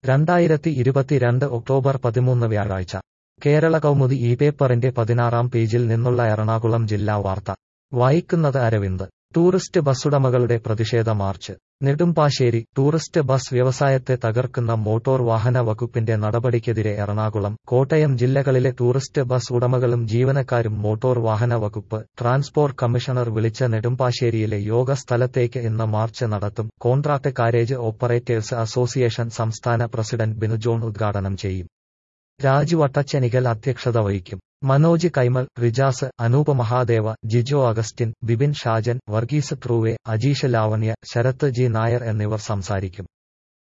രണ്ടായിരത്തി ഇരുപത്തിരണ്ട് ഒക്ടോബർ പതിമൂന്ന് വ്യാഴാഴ്ച കേരള കൗമുദി ഈ പേപ്പറിന്റെ പതിനാറാം പേജിൽ നിന്നുള്ള എറണാകുളം ജില്ലാ വാർത്ത വായിക്കുന്നത് അരവിന്ദ് ടൂറിസ്റ്റ് ബസ്സുടമകളുടെ പ്രതിഷേധ മാർച്ച് നെടുമ്പാശ്ശേരി ടൂറിസ്റ്റ് ബസ് വ്യവസായത്തെ തകർക്കുന്ന മോട്ടോർ വാഹന വകുപ്പിന്റെ നടപടിക്കെതിരെ എറണാകുളം കോട്ടയം ജില്ലകളിലെ ടൂറിസ്റ്റ് ബസ് ഉടമകളും ജീവനക്കാരും മോട്ടോർ വാഹന വകുപ്പ് ട്രാൻസ്പോർട്ട് കമ്മീഷണർ വിളിച്ച നെടുമ്പാശ്ശേരിയിലെ യോഗ സ്ഥലത്തേക്ക് ഇന്ന് മാർച്ച് നടത്തും കോൺട്രാക്ട് കാരേജ് ഓപ്പറേറ്റേഴ്സ് അസോസിയേഷൻ സംസ്ഥാന പ്രസിഡന്റ് ബിനു ജോൺ ഉദ്ഘാടനം ചെയ്യും രാജു വട്ടച്ചെനികൽ അധ്യക്ഷത വഹിക്കും മനോജ് കൈമൾ റിജാസ് അനൂപ് മഹാദേവ ജിജോ അഗസ്റ്റിൻ ബിബിൻ ഷാജൻ വർഗീസ് ട്രൂവെ അജീഷ് ലാവണ്യ ശരത്ത് ജി നായർ എന്നിവർ സംസാരിക്കും